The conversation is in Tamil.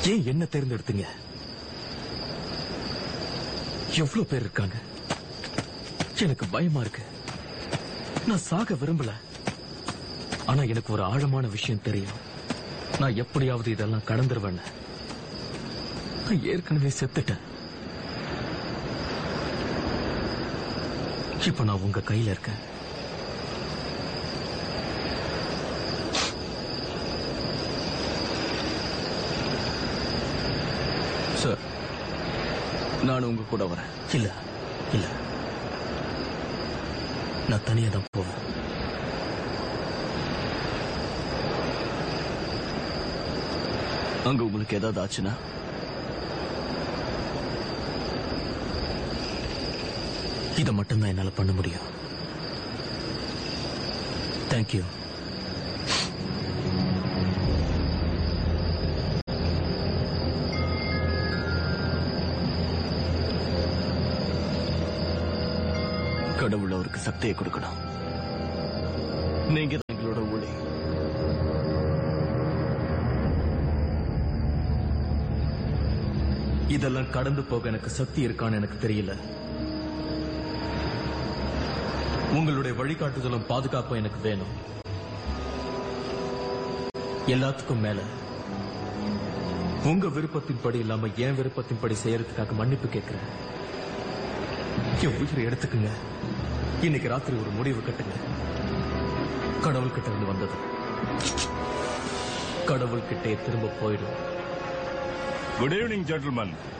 ஏன் என்ன தேர்ந்தெடுத்தீங்க எவ்வளவு பேர் இருக்காங்க எனக்கு பயமா இருக்கு நான் சாக விரும்பல ஆனா எனக்கு ஒரு ஆழமான விஷயம் தெரியும் நான் எப்படியாவது இதெல்லாம் கடந்துருவேன் நான் ஏற்கனவே செத்துட்டேன் இப்ப நான் உங்க கையில இருக்கேன் சார் நான் உங்க கூட வரேன் இல்ல இல்ல நான் தனியா தான் போவேன் அங்க உங்களுக்கு ஏதாவது ஆச்சுன்னா இதை மட்டும்தான் என்னால பண்ண முடியும் தேங்க்யூ கடவுள் அவருக்கு சக்தியை கொடுக்கணும் நீங்க தான் எங்களோட ஒளி இதெல்லாம் கடந்து போக எனக்கு சக்தி இருக்கான்னு எனக்கு தெரியல உங்களுடைய வழிகாட்டுதலும் பாதுகாப்பும் எனக்கு வேணும் எல்லாத்துக்கும் மேல உங்க விருப்பத்தின்படி இல்லாம என் விருப்பத்தின்படி செய்யறதுக்காக மன்னிப்பு கேட்கிறேன் என் உயிரை எடுத்துக்குங்க இன்னைக்கு ராத்திரி ஒரு முடிவு கட்டுங்க கடவுள் கிட்ட இருந்து வந்தது கடவுள் கிட்டே திரும்ப போயிடும் Good evening, gentlemen.